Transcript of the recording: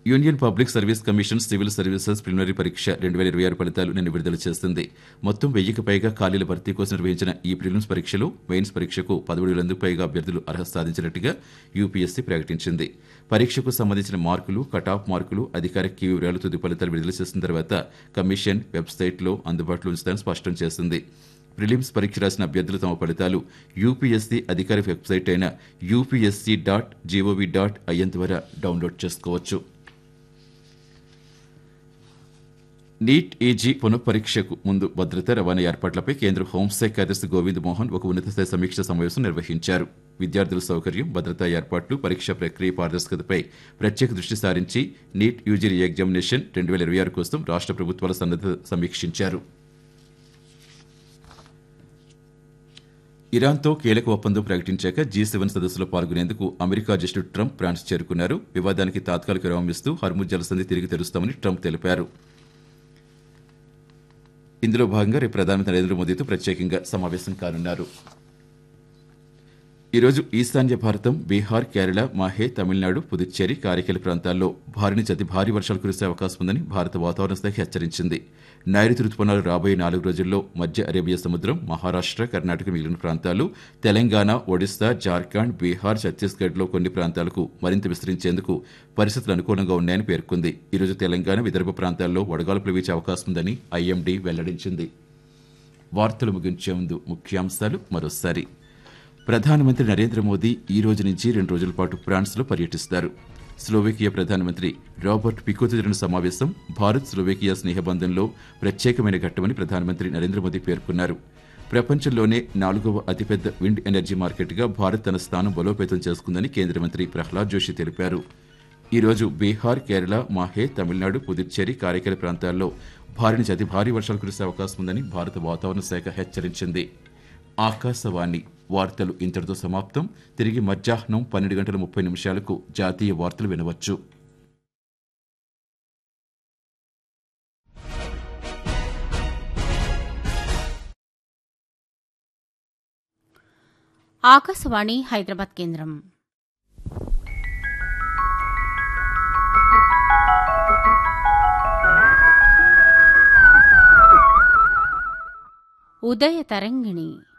union public service commission civil services preliminary పరీక్ష రెండు వేల ఇరవై ఆరు ఫలితాలు నిన్న విడుదల చేస్తుంది మొత్తం వెయ్యికి పైగా ఖాళీల భర్తీ కోసం నిర్వహించిన ఈ ప్రిలిమ్స్ పరీక్షలో మెయిన్స్ పరీక్షకు పదమూడు వేలందుకు పైగా అభ్యర్థులు అర్హత సాధించినట్టుగా యూపీఎస్సీ ప్రకటించింది పరీక్షకు సంబంధించిన మార్కులు కటాఫ్ మార్కులు అధికారిక కీ వివరాలు తుది ఫలితాలు విడుదల చేసిన తర్వాత కమిషన్ వెబ్సైట్లో అందుబాటులో ఉంచుతారని స్పష్టం చేసింది ప్రిలిమ్స్ పరీక్ష రాసిన అభ్యర్థులు తమ ఫలితాలు యూపీఎస్సీ అధికారిక వెబ్సైట్ అయిన UPSC dot gov dot in ద్వారా డౌన్లోడ్ చేసుకోవచ్చు నీట్ ఈజీ పునఃపరీక్షకు ముందు భద్రత రవాణా ఏర్పాట్లపై కేంద్ర హోంశాఖ కార్యదర్శి గోవింద్ మోహన్ ఒక ఉన్నతస్థాయి సమీక్ష సమావేశం నిర్వహించారు విద్యార్థుల సౌకర్యం భద్రతా ఏర్పాట్లు పరీక్ష ప్రక్రియ పారదర్శకతపై ప్రత్యేక దృష్టి సారించి నీట్ యూజీ ఎగ్జామినేషన్ రెండు వేల ఇరవై ఆరు కోసం రాష్ట్ర ప్రభుత్వాల సన్నద్ధత సమీక్షించారు ఇరాన్తో కీలక ఒప్పందం ప్రకటించాక జీ సెవెన్ సదస్సులో పాల్గొనేందుకు అమెరికా అధ్యక్షుడు ట్రంప్ ఫ్రాన్స్ చేరుకున్నారు వివాదానికి తాత్కాలిక విరామం ఇస్తూ హర్ముజ్ జలసంధి తిరిగి తెరుస్తామని ట్రంప్ తెలిపారు ఇందులో భాగంగా రేపు ప్రధానమంత్రి నరేంద్ర మోదీతో ప్రత్యేకంగా సమావేశం కానున్నారు ఈరోజు ఈశాన్య భారతం బీహార్ కేరళ మాహే తమిళనాడు పుదుచ్చేరి కారైకల ప్రాంతాల్లో భారీ నుంచి అతి భారీ వర్షాలు కురిసే అవకాశం ఉందని భారత వాతావరణ శాఖ హెచ్చరించింది నైరుతి రుతుపవనాలు రాబోయే నాలుగు రోజుల్లో మధ్య అరేబియా సముద్రం మహారాష్ట్ర కర్ణాటక మిగిలిన ప్రాంతాలు తెలంగాణ ఒడిశా జార్ఖండ్ బీహార్ ఛత్తీస్గఢ్లో కొన్ని ప్రాంతాలకు మరింత విస్తరించేందుకు పరిస్థితులు అనుకూలంగా ఉన్నాయని పేర్కొంది ఈరోజు తెలంగాణ విదర్భ ప్రాంతాల్లో వడగాల్పులు వీచే అవకాశం ఉందని ఐఎండీ వెల్లడించింది వార్తలు ముగించే ముందు ముఖ్యాంశాలు మరోసారి ప్రధానమంత్రి నరేంద్ర మోదీ ఈ రోజు నుంచి రెండు రోజుల పాటు ఫ్రాన్స్లో పర్యటిస్తారు స్లోవేకియా ప్రధానమంత్రి రాబర్ట్ పికోతో జరిగిన సమావేశం భారత్ స్లోవేకియా స్నేహబంధంలో ప్రత్యేకమైన ఘట్టమని ప్రధానమంత్రి నరేంద్ర మోదీ పేర్కొన్నారు ప్రపంచంలోనే నాలుగవ అతిపెద్ద విండ్ ఎనర్జీ మార్కెట్గా భారత్ తన స్థానం బలోపేతం చేసుకుందని కేంద్ర మంత్రి ప్రహ్లాద్ జోషి తెలిపారు ఈరోజు బీహార్ కేరళ మాహే తమిళనాడు పుదుచ్చేరి కారైకల ప్రాంతాల్లో భారీ నుంచి అతి భారీ వర్షాలు కురిసే అవకాశం ఉందని భారత వాతావరణ శాఖ హెచ్చరించింది ఆకాశవాణి వార్తలు ఇంతటితో సమాప్తం తిరిగి మధ్యాహ్నం పన్నెండు గంటల ముప్పై నిమిషాలకు జాతీయ వార్తలు వినవచ్చు ఆకాశవాణి హైదరాబాద్ కేంద్రం ఉదయ తరంగిణి